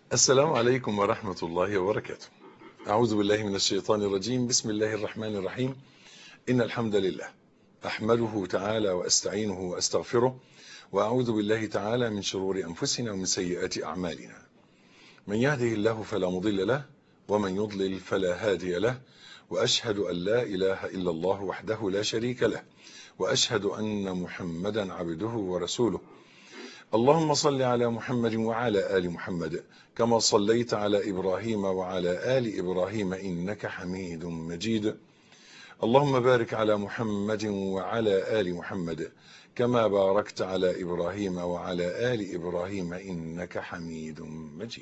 السلام عليكم ورحمة الله وبركاته أعوذ بالله من الشيطان الرجيم بسم الله الرحمن الرحيم إن الحمد لله أحمده تعالى وأستعينه وأستغفره وأعوذ بالله تعالى من شرور أنفسنا ومن سيئات أعمالنا من يهده الله فلا مضل له ومن يضلل فلا هادي له وأشهد أن لا إله إلا الله وحده لا شريك له وأشهد أن محمدا عبده ورسوله اللهم صل على محمد وعلى آل محمد كما صليت على إبراهيم وعلى آل إبراهيم إنك حميد مجيد اللهم بارك على محمد وعلى آل محمد كما باركت على إبراهيم وعلى آل إبراهيم إنك حميد مجيد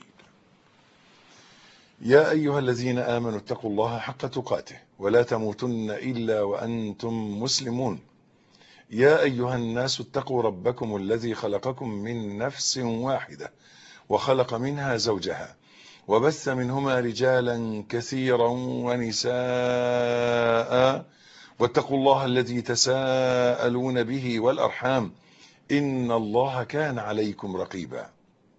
يا أيها الذين آمنوا اتقوا الله حق تقاته ولا تموتن إلا وأنتم مسلمون يا أيها الناس اتقوا ربكم الذي خلقكم من نفس واحدة وخلق منها زوجها وبث منهما رجالا كثيرا ونساء واتقوا الله الذي تساءلون به والأرحام إن الله كان عليكم رقيبا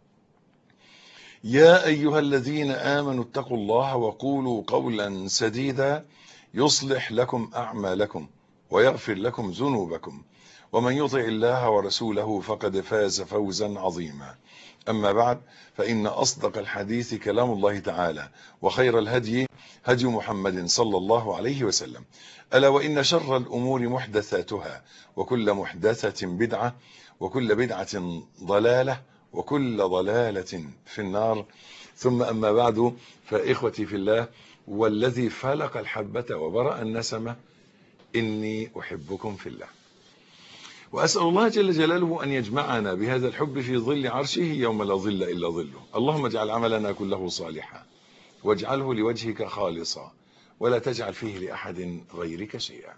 يا أيها الذين آمنوا اتقوا الله وقولوا قولا سديدا يصلح لكم أعمالكم ويغفر لكم ذنوبكم ومن يطع الله ورسوله فقد فاز فوزا عظيما أما بعد فإن أصدق الحديث كلام الله تعالى وخير الهدي هدي محمد صلى الله عليه وسلم ألا وإن شر الأمور محدثاتها وكل محدثة بدعة وكل بدعة ضلالة وكل ضلالة في النار ثم أما بعد فإخوتي في الله والذي فلق الحبة وبرأ النسمة إني أحبكم في الله وأسأل الله جل جلاله أن يجمعنا بهذا الحب في ظل عرشه يوم لا ظل إلا ظله اللهم اجعل عملنا كله صالحا واجعله لوجهك خالصا ولا تجعل فيه لأحد غيرك شيئا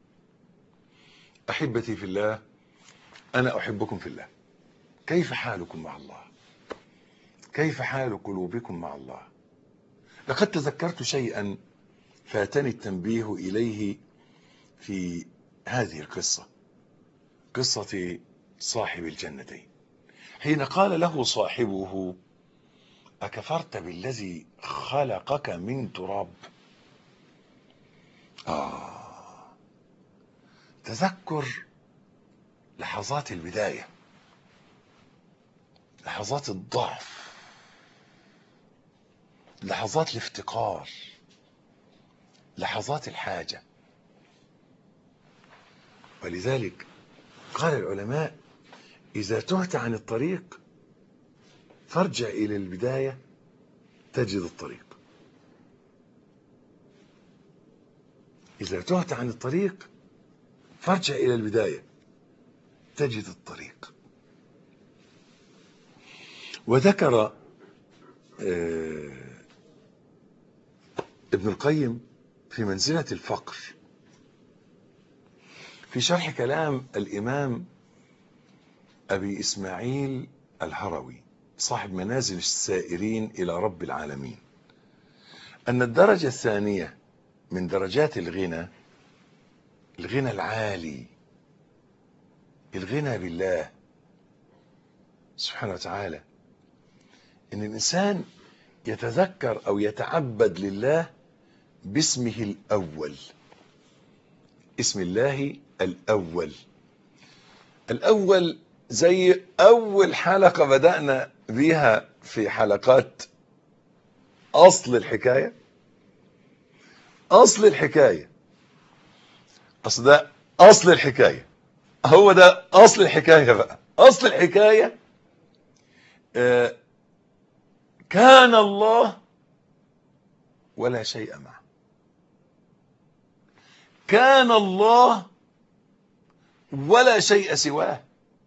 أحبتي في الله أنا أحبكم في الله كيف حالكم مع الله كيف حال قلوبكم مع الله لقد تذكرت شيئا فاتني التنبيه إليه في هذه القصة قصة صاحب الجنتين حين قال له صاحبه أكفرت بالذي خلقك من تراب آه تذكر لحظات البداية لحظات الضعف لحظات الافتقار لحظات الحاجة ولذلك قال العلماء إذا تهت عن الطريق فارجع إلى البداية تجد الطريق إذا تهت عن الطريق فارجع إلى البداية تجد الطريق وذكر ابن القيم في منزلة الفقر في شرح كلام الإمام أبي إسماعيل الهروي صاحب منازل السائرين إلى رب العالمين أن الدرجة الثانية من درجات الغنى الغنى العالي الغنى بالله سبحانه وتعالى ان الانسان يتذكر او يتعبد لله باسمه الاول اسم الله الاول الاول زي اول حلقة بدأنا بيها في حلقات اصل الحكاية اصل الحكاية اصل ده اصل الحكاية هو ده اصل الحكاية بقى اصل الحكاية آه كان الله ولا شيء معه كان الله ولا شيء سواه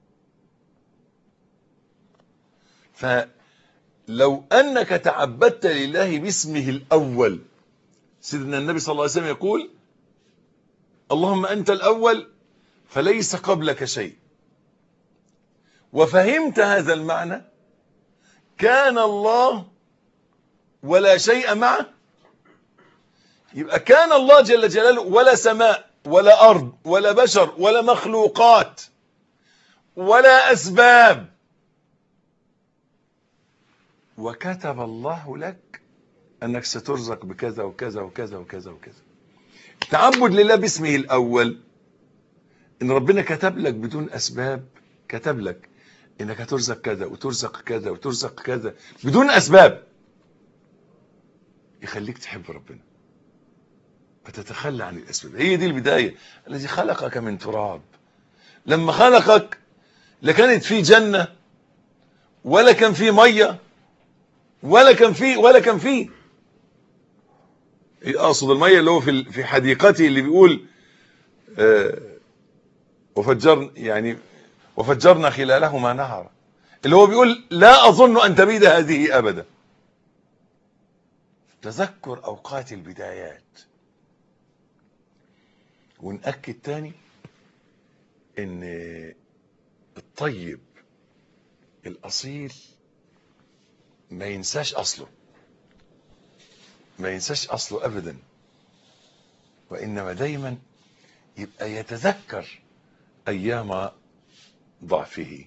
فلو أنك تعبدت لله باسمه الأول سيدنا النبي صلى الله عليه وسلم يقول اللهم أنت الأول فليس قبلك شيء وفهمت هذا المعنى كان الله ولا شيء معه يبقى كان الله جل جلاله ولا سماء ولا أرض ولا بشر ولا مخلوقات ولا أسباب وكتب الله لك انك سترزق بكذا وكذا وكذا وكذا وكذا تعبد لله باسمه الاول ان ربنا كتب لك بدون اسباب كتب لك انك هترزق كذا وترزق كذا وترزق كذا بدون اسباب يخليك تحب ربنا فتتخلى عن الاسباب هي دي البدايه الذي خلقك من تراب لما خلقك لا كانت في جنه ولا كان في ميه ولا كان في ولا كان في اقصد الميه اللي هو في في حديقته اللي بيقول آه وفجرنا يعني وفجرنا خلالهما نهرا اللي هو بيقول لا اظن ان تبيد هذه ابدا تذكر اوقات البدايات ونأكد تاني ان الطيب الاصيل ما ينساش اصله ما ينساش اصله ابدا وانما دايما يبقى يتذكر ايام ضعفه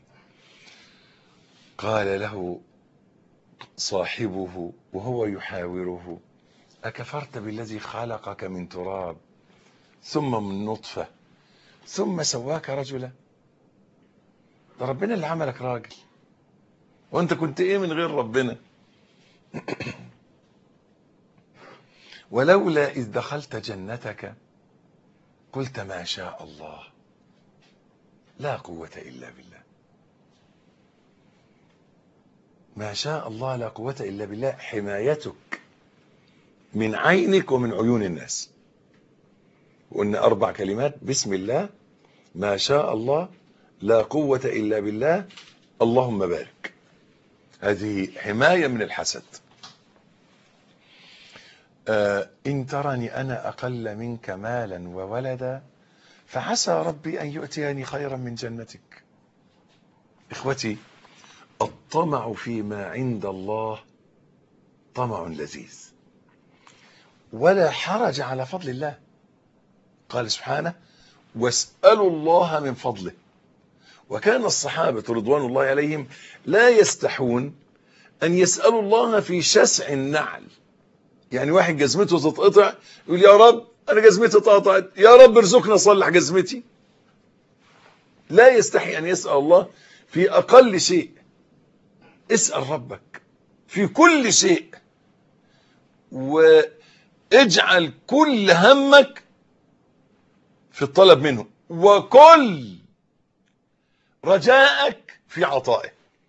قال له صاحبه وهو يحاوره اكفرت بالذي خلقك من تراب ثم من نطفه ثم سواك رجلا ده ربنا اللي عملك راجل وانت كنت ايه من غير ربنا ولولا اذ دخلت جنتك قلت ما شاء الله لا قوة الا بالله ما شاء الله لا قوة الا بالله حمايتك من عينك ومن عيون الناس وقلنا اربع كلمات بسم الله ما شاء الله لا قوة الا بالله اللهم بارك هذه حماية من الحسد آه إن ترني أنا أقل منك مالا وولدا فعسى ربي أن يؤتيني خيرا من جنتك إخوتي الطمع فيما عند الله طمع لذيذ ولا حرج على فضل الله قال سبحانه واسألوا الله من فضله وكان الصحابة رضوان الله عليهم لا يستحون أن يسألوا الله في شسع النعل يعني واحد جزمته تتقطع يقول يا رب أنا جزمتي اتقطعت يا رب ارزقنا صلح جزمتي لا يستحي أن يسأل الله في أقل شيء اسأل ربك في كل شيء واجعل كل همك في الطلب منه وكل رجائك في عطائه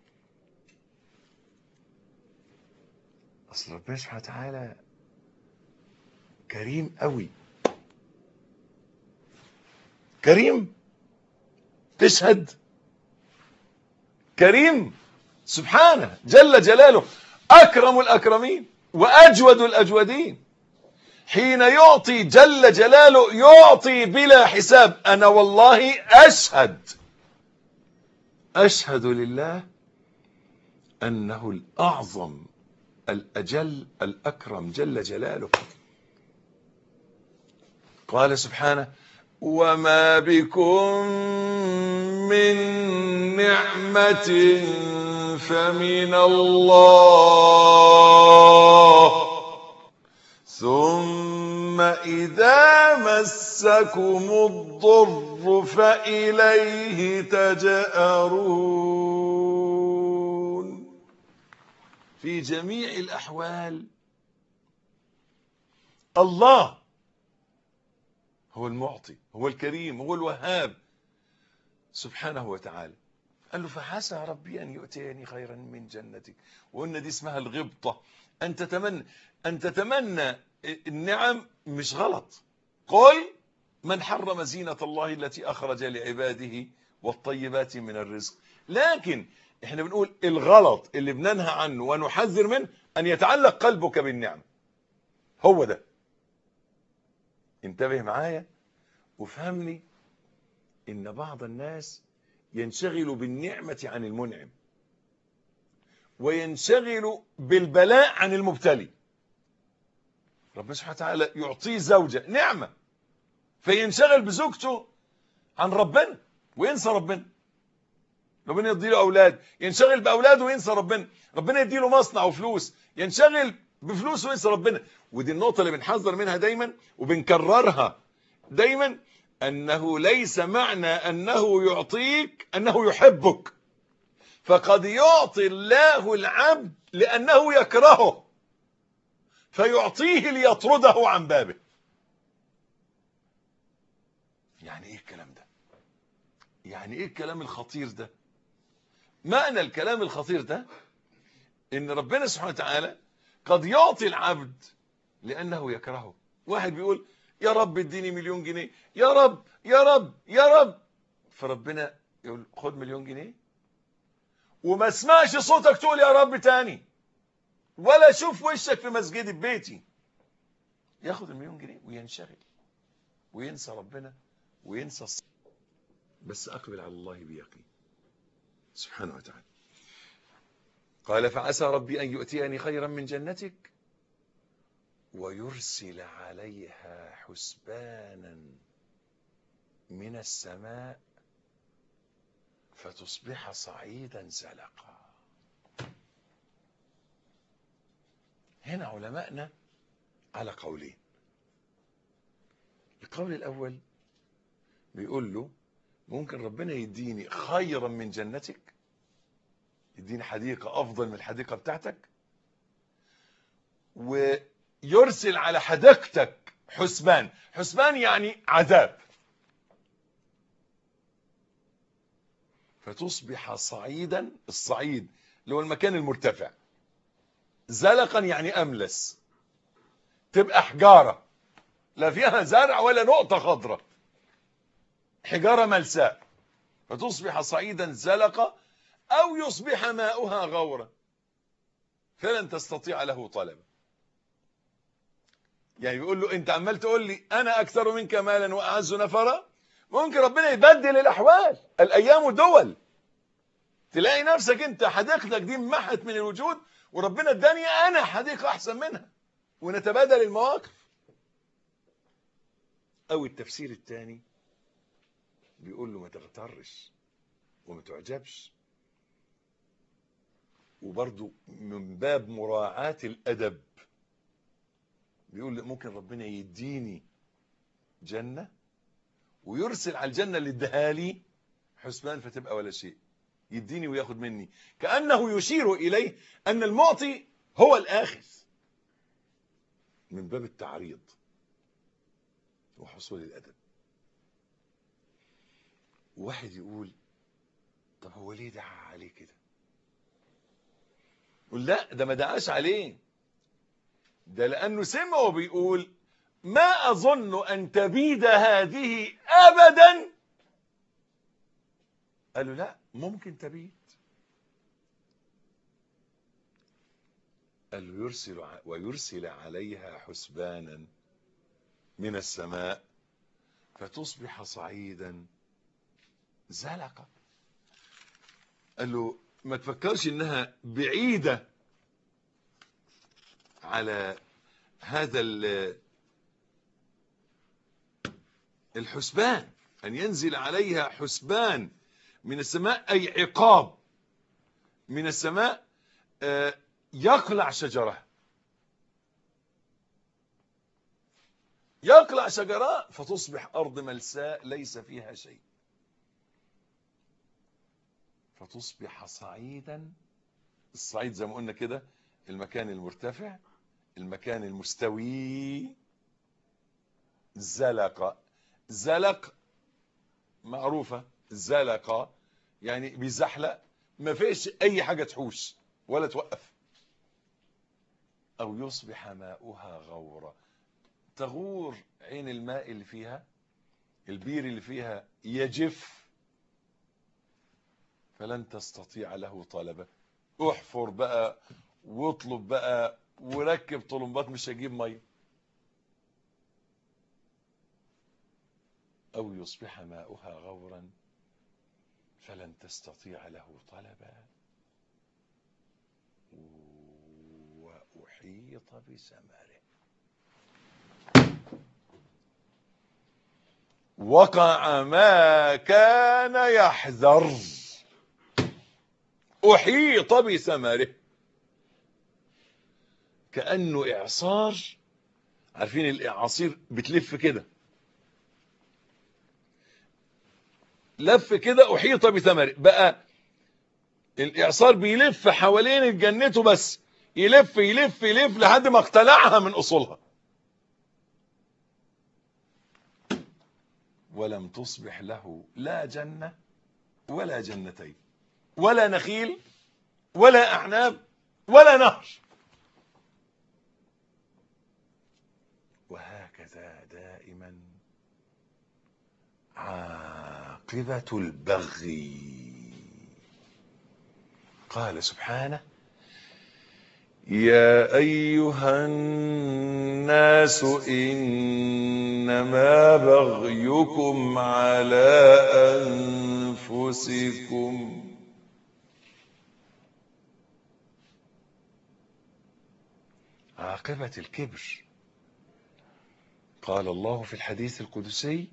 اصل ربنا سبحانه وتعالى كريم قوي كريم تشهد كريم سبحانه جل جلاله اكرم الاكرمين واجود الاجودين حين يعطي جل جلاله يعطي بلا حساب انا والله اشهد أشهد لله أنه الأعظم الأجل الأكرم جل جلاله قال سبحانه وما بكم من نعمة فمن الله ثم إذا مسكم الضر فإليه تجأرون في جميع الأحوال الله هو المعطي هو الكريم هو الوهاب سبحانه وتعالى قال له فحسى ربي أن يؤتيني خيرا من جنتك وقلنا دي اسمها الغبطة أن تتمنى أن تتمنى النعم مش غلط قل من حرم زينة الله التي أخرج لعباده والطيبات من الرزق لكن احنا بنقول الغلط اللي بننهى عنه ونحذر منه أن يتعلق قلبك بالنعم هو ده انتبه معايا وفهمني إن بعض الناس ينشغل بالنعمة عن المنعم وينشغل بالبلاء عن المبتلي ربنا سبحانه وتعالى يعطيه زوجة نعمة فينشغل بزوجته عن ربنا وينسى ربنا ربنا يديله اولاد ينشغل باولاده وينسى ربنا ربنا يديله مصنع وفلوس ينشغل بفلوس وينسى ربنا ودي النقطه اللي بنحذر منها دايما وبنكررها دايما انه ليس معنى انه يعطيك انه يحبك فقد يعطي الله العبد لانه يكرهه فيعطيه ليطرده عن بابه يعني ايه الكلام ده يعني ايه الكلام الخطير ده معنى الكلام الخطير ده ان ربنا سبحانه وتعالى قد يعطي العبد لانه يكرهه واحد بيقول يا رب اديني مليون جنيه يا رب يا رب يا رب فربنا يقول خد مليون جنيه وما اسمعش صوتك تقول يا رب تاني ولا اشوف وشك في مسجدي ببيتي ياخد المليون جنيه وينشغل وينسى ربنا وينسى الصلاة بس اقبل على الله بيقين سبحانه وتعالى قال فعسى ربي ان يؤتيني خيرا من جنتك ويرسل عليها حسبانا من السماء فتصبح صعيدا زلقا هنا علماءنا على قولين القول الاول بيقول له ممكن ربنا يديني خيرا من جنتك يديني حديقة افضل من الحديقة بتاعتك ويرسل على حديقتك حسبان حسبان يعني عذاب فتصبح صعيدا الصعيد اللي هو المكان المرتفع زلقا يعني املس تبقى حجاره لا فيها زرع ولا نقطه خضراء حجاره ملساء فتصبح صعيدا زلقا او يصبح ماؤها غورا فلن تستطيع له طلبا يعني بيقول له انت عمال تقول لي انا اكثر منك مالا واعز نفرا ممكن ربنا يبدل الاحوال الايام دول تلاقي نفسك انت حديقتك دي محت من الوجود وربنا اداني انا حديقه احسن منها ونتبادل المواقف او التفسير الثاني بيقول له ما تغترش وما تعجبش وبرضه من باب مراعاة الأدب بيقول ممكن ربنا يديني جنة ويرسل على الجنة اللي اداها لي حسبان فتبقى ولا شيء يديني وياخد مني كأنه يشير إليه أن المعطي هو الآخذ من باب التعريض وحصول الأدب واحد يقول طب هو ليه دعا عليه كده يقول لا ده ما دعاش عليه ده لأنه سمعه بيقول ما أظن أن تبيد هذه أبدا قال له لا ممكن تبيد قال له يرسل ع- ويرسل عليها حسبانا من السماء فتصبح صعيدا زلقا قال له ما تفكرش انها بعيدة على هذا ال- الحسبان ان ينزل عليها حسبان من السماء اي عقاب من السماء آه، يقلع شجرها يقلع شجرها فتصبح ارض ملساء ليس فيها شيء فتصبح صعيدا الصعيد زي ما قلنا كده المكان المرتفع المكان المستوي زلق زلق معروفة زلق يعني بيزحلق ما فيش اي حاجة تحوش ولا توقف او يصبح ماؤها غورا تغور عين الماء اللي فيها البير اللي فيها يجف فلن تستطيع له طلبة احفر بقى واطلب بقى وركب طلمبات مش هجيب ميه او يصبح ماؤها غورا فلن تستطيع له طلبا واحيط بثمره وقع ما كان يحذر أحيط بثمره كأنه إعصار عارفين الإعاصير بتلف كده لف كده أحيط بثمره بقى الإعصار بيلف حوالين جنته بس يلف يلف يلف لحد ما اقتلعها من أصولها ولم تصبح له لا جنة ولا جنتين ولا نخيل ولا أعناب ولا نهر وهكذا دائما عاقبة البغي قال سبحانه يا أيها الناس إنما بغيكم على أنفسكم عاقبة الكبر قال الله في الحديث القدسي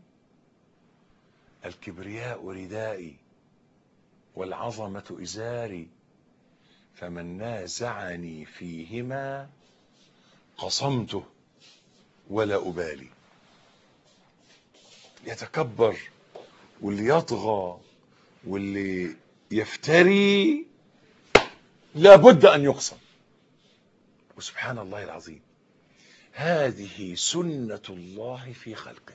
الكبرياء ردائي والعظمة إزاري فمن نازعني فيهما قصمته ولا أبالي يتكبر واللي يطغى واللي يفتري لابد أن يقصم وسبحان الله العظيم هذه سنة الله في خلقه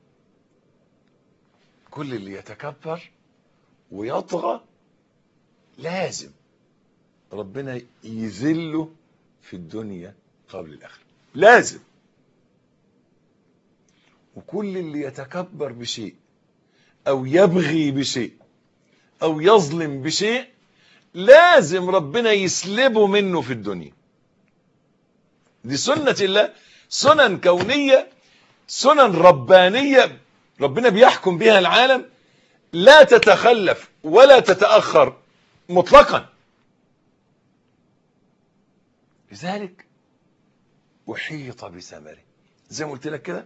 كل اللي يتكبر ويطغى لازم ربنا يذله في الدنيا قبل الآخرة لازم وكل اللي يتكبر بشيء أو يبغي بشيء أو يظلم بشيء لازم ربنا يسلبه منه في الدنيا دي سنة الله سنن كونية سنن ربانية ربنا بيحكم بها العالم لا تتخلف ولا تتأخر مطلقا لذلك أحيط بثمره زي ما قلت لك كده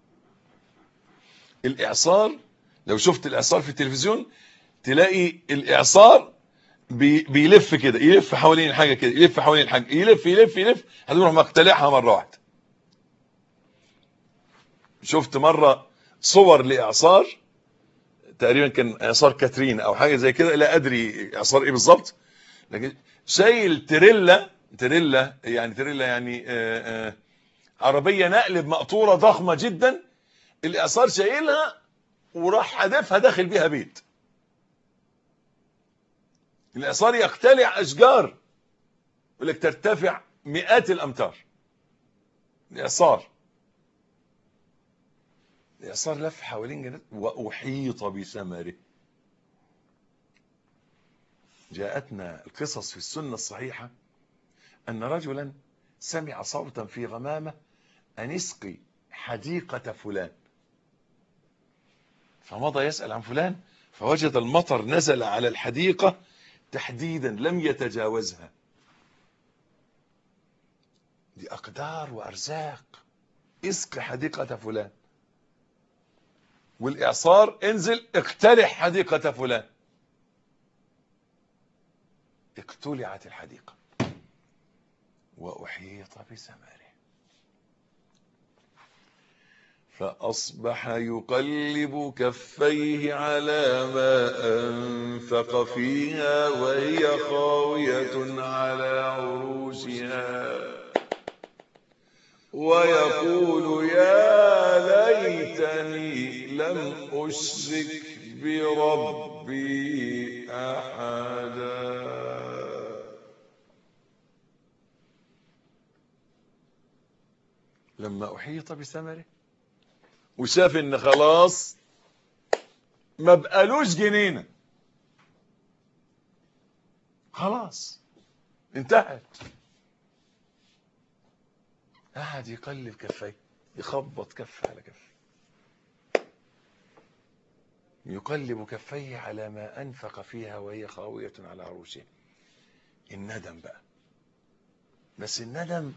الإعصار لو شفت الإعصار في التلفزيون تلاقي الإعصار بي بيلف كده يلف حوالين الحاجة كده يلف حوالين الحاجة يلف يلف يلف هتروح مقتلعها مرة واحدة شفت مرة صور لإعصار تقريبا كان إعصار كاترين أو حاجة زي كده لا أدري إعصار إيه بالظبط لكن شايل تريلا تريلا يعني تريلا يعني آآ آآ عربية نقل بمقطورة ضخمة جدا الإعصار شايلها وراح حدفها داخل بيها بيت الإعصار يقتلع أشجار يقول لك ترتفع مئات الأمتار الإعصار الإعصار لف حوالين جنات وأحيط بثمره جاءتنا القصص في السنة الصحيحة أن رجلا سمع صوتا في غمامة أن اسقي حديقة فلان فمضى يسأل عن فلان فوجد المطر نزل على الحديقة تحديدا لم يتجاوزها دي أقدار وأرزاق اسق حديقة فلان والإعصار انزل اقتلح حديقة فلان اقتلعت الحديقة وأحيط بثمره فأصبح يقلب كفيه على ما أنفق فيها وهي خاوية على عروشها ويقول يا ليتني لم أشرك بربي أحدا لما أحيط بثمره وشاف ان خلاص ما بقالوش جنينة خلاص انتهت قعد يقلب كفيه يخبط كف على كف يقلب كفيه على ما أنفق فيها وهي خاوية على عروشها الندم بقى بس الندم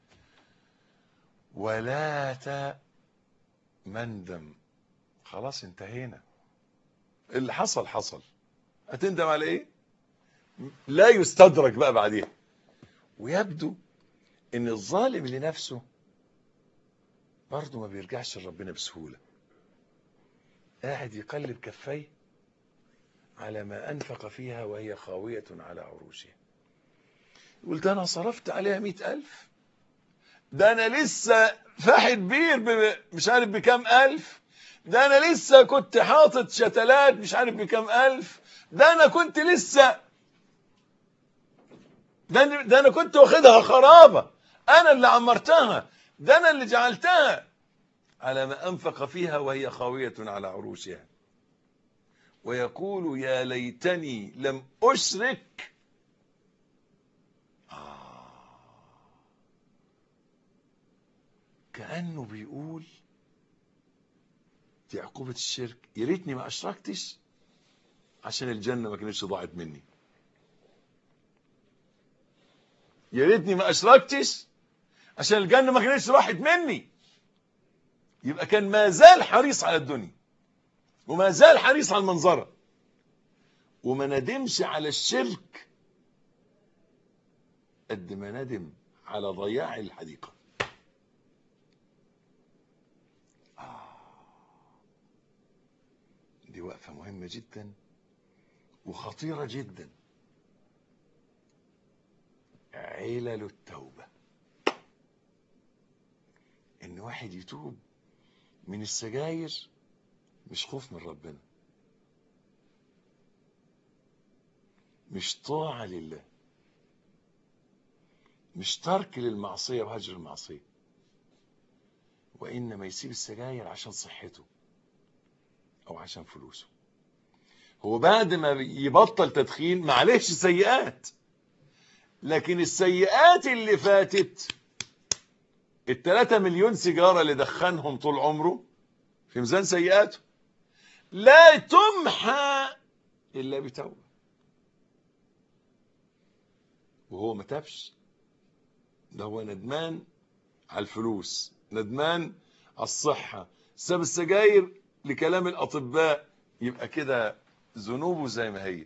ولا مندم خلاص انتهينا اللي حصل حصل هتندم على ايه لا يستدرك بقى بعديها ويبدو ان الظالم لنفسه برضه ما بيرجعش لربنا بسهولة قاعد يقلب كفيه على ما أنفق فيها وهي خاوية على عروشها يقول ده أنا صرفت عليها مئة ألف ده أنا لسه فاحت بير ب- مش عارف بكام ألف ده أنا لسه كنت حاطط شتلات مش عارف بكام ألف ده أنا كنت لسه ده أنا, ده أنا كنت واخدها خرابة أنا اللي عمرتها ده أنا اللي جعلتها على ما أنفق فيها وهي خاوية على عروشها ويقول يا ليتني لم أشرك آه. كأنه بيقول دي عقوبة الشرك يا ريتني ما أشركتش عشان الجنة ما كانتش ضاعت مني يا ريتني ما أشركتش عشان الجنة ما كانتش راحت مني يبقى كان ما زال حريص على الدنيا وما زال حريص على المنظرة وما ندمش على الشرك قد ما ندم على ضياع الحديقة آه. دي وقفة مهمة جدا وخطيرة جدا علل التوبة ان واحد يتوب من السجاير مش خوف من ربنا مش طاعة لله مش ترك للمعصية وهجر المعصية وإنما يسيب السجاير عشان صحته أو عشان فلوسه هو بعد ما يبطل تدخين معلش سيئات لكن السيئات اللي فاتت التلاتة مليون سيجارة اللي دخنهم طول عمره في ميزان سيئاته لا تمحى إلا بتوبة وهو ما تابش ده هو ندمان على الفلوس ندمان على الصحة ساب السجاير لكلام الأطباء يبقى كده ذنوبه زي ما هي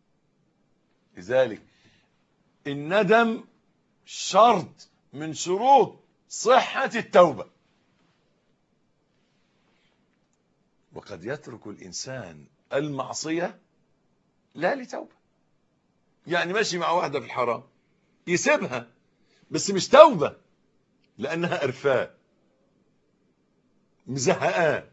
لذلك الندم شرط من شروط صحة التوبة وقد يترك الإنسان المعصية لا لتوبة يعني ماشي مع واحدة في الحرام يسيبها بس مش توبة لأنها أرفاه مزهقاه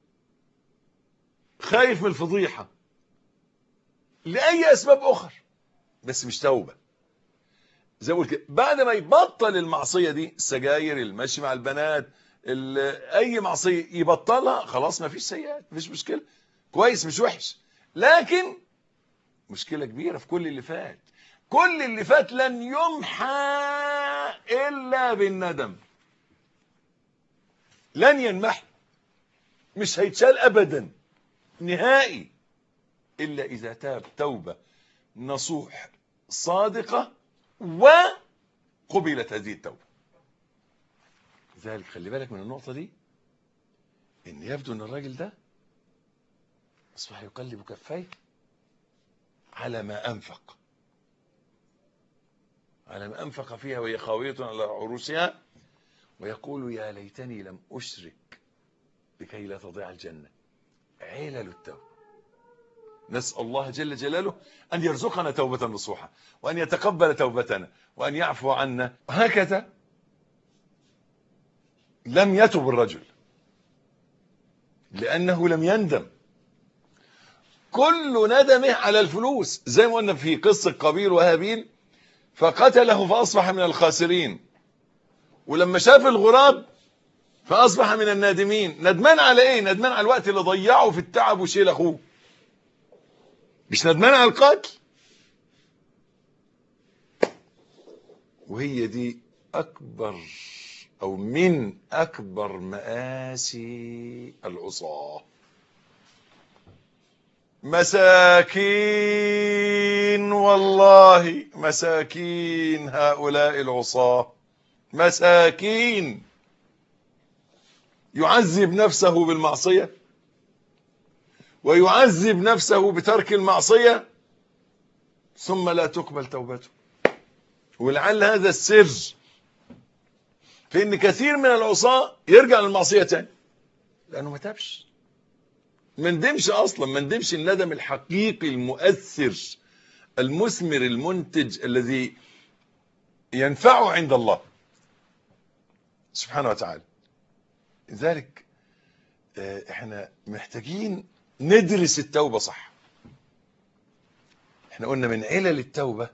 خايف من الفضيحة لأي أسباب أخر بس مش توبة زي ما قلت كده بعد ما يبطل المعصية دي السجاير المشي مع البنات ال- أي معصية يبطلها خلاص ما فيش سيئات مفيش مشكلة كويس مش وحش لكن مشكلة كبيرة في كل اللي فات كل اللي فات لن يمحى إلا بالندم لن ينمحى مش هيتشال أبدا نهائي إلا إذا تاب توبة نصوح صادقة وقبلت هذه التوبة لذلك خلي بالك من النقطة دي إن يبدو أن الراجل ده أصبح يقلب كفيه على ما أنفق على ما أنفق فيها وهي خاوية على عروسها ويقول يا ليتني لم أشرك لكي لا تضيع الجنة علل التوبة نسأل الله جل جلاله أن يرزقنا توبة نصوحة وأن يتقبل توبتنا وأن يعفو عنا هكذا لم يتب الرجل لأنه لم يندم كل ندمه على الفلوس زي ما قلنا في قصة قابيل وهابيل فقتله فأصبح من الخاسرين ولما شاف الغراب فأصبح من النادمين ندمان على ايه ندمان على الوقت اللي ضيعه في التعب وشيل اخوه مش ندمان على القتل وهي دي اكبر او من اكبر مآسي العصاة مساكين والله مساكين هؤلاء العصاة مساكين يعذب نفسه بالمعصية ويعذب نفسه بترك المعصية ثم لا تقبل توبته ولعل هذا السر في ان كثير من العصاة يرجع للمعصية تاني لانه ما تابش ما ندمش اصلا ما ندمش الندم الحقيقي المؤثر المثمر المنتج الذي ينفعه عند الله سبحانه وتعالى لذلك احنا محتاجين ندرس التوبة صح احنا قلنا من علل التوبة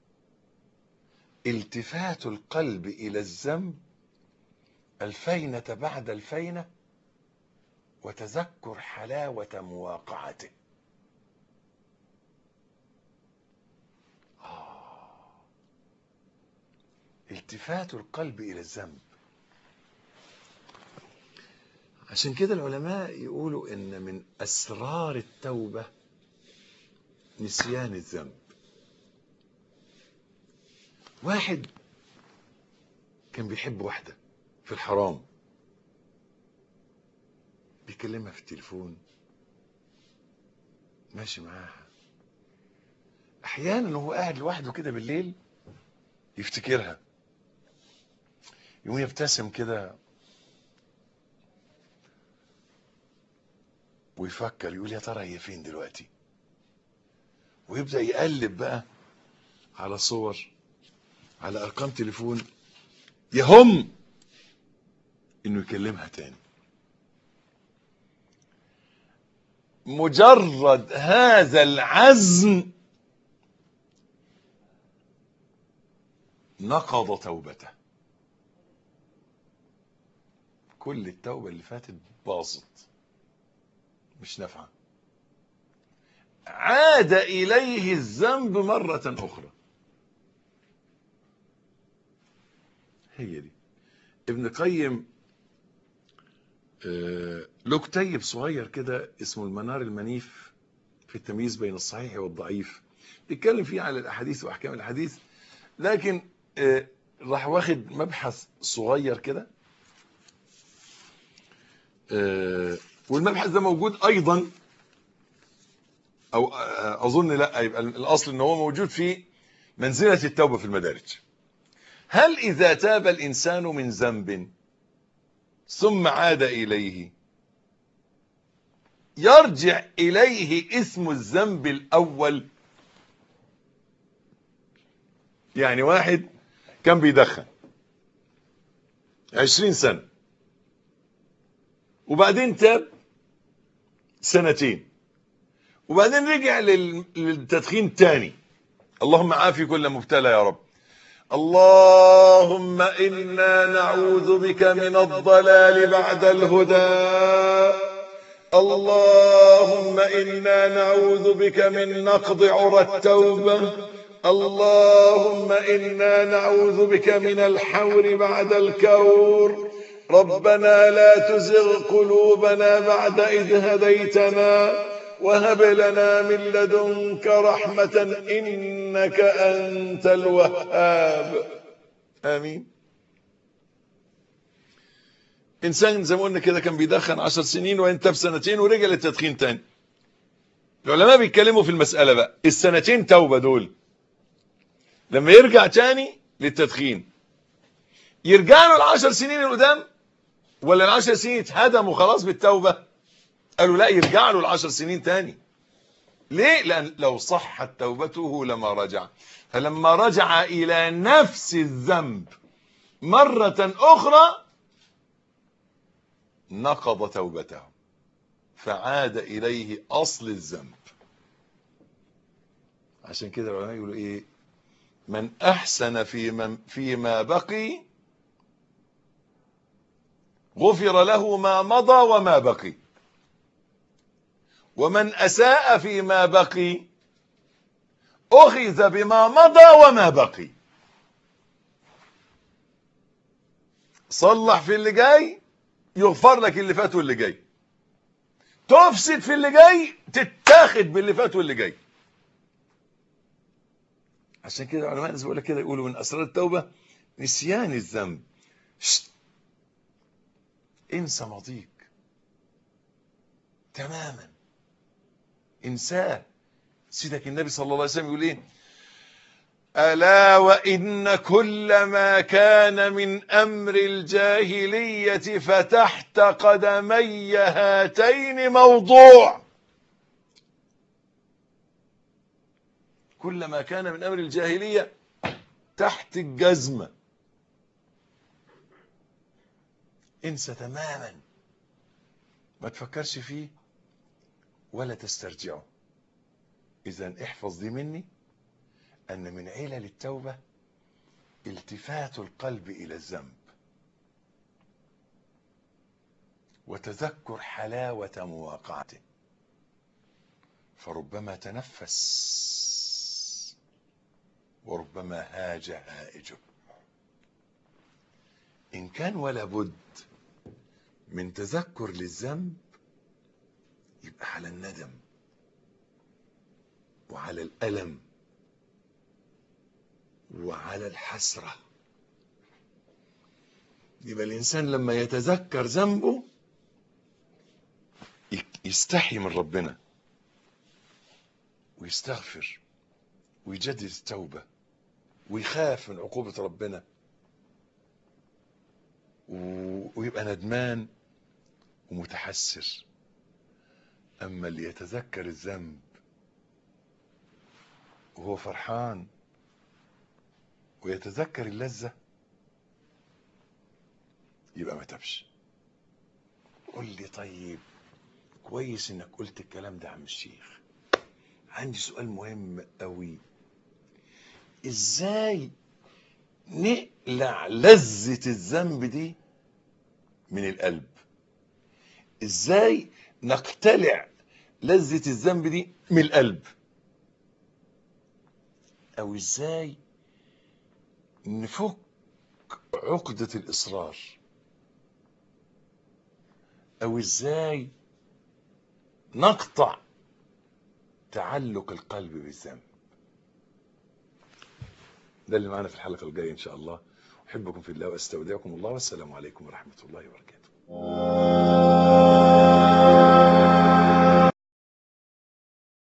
التفات القلب الى الذنب الفينة بعد الفينة وتذكر حلاوة مواقعته آه. التفات القلب إلى الذنب عشان كده العلماء يقولوا إن من أسرار التوبة نسيان الذنب واحد كان بيحب واحدة في الحرام بيكلمها في التليفون ماشي معاها احيانا وهو قاعد لوحده كده بالليل يفتكرها يقوم يبتسم كده ويفكر يقول يا ترى هي فين دلوقتي ويبدا يقلب بقى على صور على ارقام تليفون يهم انه يكلمها تاني مجرد هذا العزم نقض توبته كل التوبة اللي فاتت باظت مش نافعة عاد إليه الذنب مرة أخرى هي دي ابن قيم آه له كتيب صغير كده اسمه المنار المنيف في التمييز بين الصحيح والضعيف بيتكلم فيه على الاحاديث واحكام الحديث لكن آه راح واخد مبحث صغير كده آه والمبحث ده موجود ايضا او اظن لا يبقى الاصل ان هو موجود في منزله التوبه في المدارج هل اذا تاب الانسان من ذنب ثم عاد اليه يرجع اليه اسم الذنب الاول يعني واحد كان بيدخن عشرين سنة وبعدين تاب سنتين وبعدين رجع للتدخين تاني اللهم عافي كل مبتلى يا رب اللهم إنا نعوذ بك من الضلال بعد الهدى اللهم إنا نعوذ بك من نقض عرى التوبة اللهم إنا نعوذ بك من الحور بعد الكور ربنا لا تزغ قلوبنا بعد إذ هديتنا وهب لنا من لدنك رحمة إنك أنت الوهاب آمين إنسان زي ما قلنا كده كان بيدخن عشر سنين وانتهى بسنتين ورجع للتدخين تاني العلماء بيتكلموا في المسألة بقى السنتين توبة دول لما يرجع تاني للتدخين يرجع له العشر سنين القدام ولا العشر سنين اتهدموا خلاص بالتوبة قالوا لا يرجع له العشر سنين تاني ليه لأن لو صحت توبته لما رجع فلما رجع إلى نفس الذنب مرة أخرى نقض توبته فعاد إليه أصل الذنب عشان كده العلماء يقولوا إيه من أحسن في من فيما بقي غفر له ما مضى وما بقي ومن أساء فيما بقي أخذ بما مضى وما بقي صلح في اللي جاي يغفر لك اللي فات واللي جاي تفسد في اللي جاي تتاخد باللي فات واللي جاي عشان كده العلماء زي بيقول لك كده يقولوا من اسرار التوبه نسيان الذنب شت. انسى ماضيك تماما انساه سيدك النبي صلى الله عليه وسلم يقول ايه ألا وإن كل ما كان من أمر الجاهلية فتحت قدمي هاتين موضوع كل ما كان من أمر الجاهلية تحت الجزمة انسى تماما ما تفكرش فيه ولا تسترجعه إذا احفظ دي مني أن من علل التوبة التفات القلب إلى الذنب وتذكر حلاوة مواقعته فربما تنفس وربما هاج هائجه إن كان ولا بد من تذكر للذنب يبقى على الندم وعلى الألم وعلى الحسرة يبقى الإنسان لما يتذكر ذنبه يستحي من ربنا ويستغفر ويجدد التوبة ويخاف من عقوبة ربنا ويبقى ندمان ومتحسر أما اللي يتذكر الذنب وهو فرحان ويتذكر اللذة يبقى ما تبش قول لي طيب كويس انك قلت الكلام ده عم الشيخ عندي سؤال مهم قوي ازاي نقلع لذة الذنب دي من القلب ازاي نقتلع لذة الذنب دي من القلب او ازاي نفك عقدة الاصرار او ازاي نقطع تعلق القلب بالذنب ده اللي معانا في الحلقة الجاية إن شاء الله أحبكم في الله وأستودعكم الله والسلام عليكم ورحمة الله وبركاته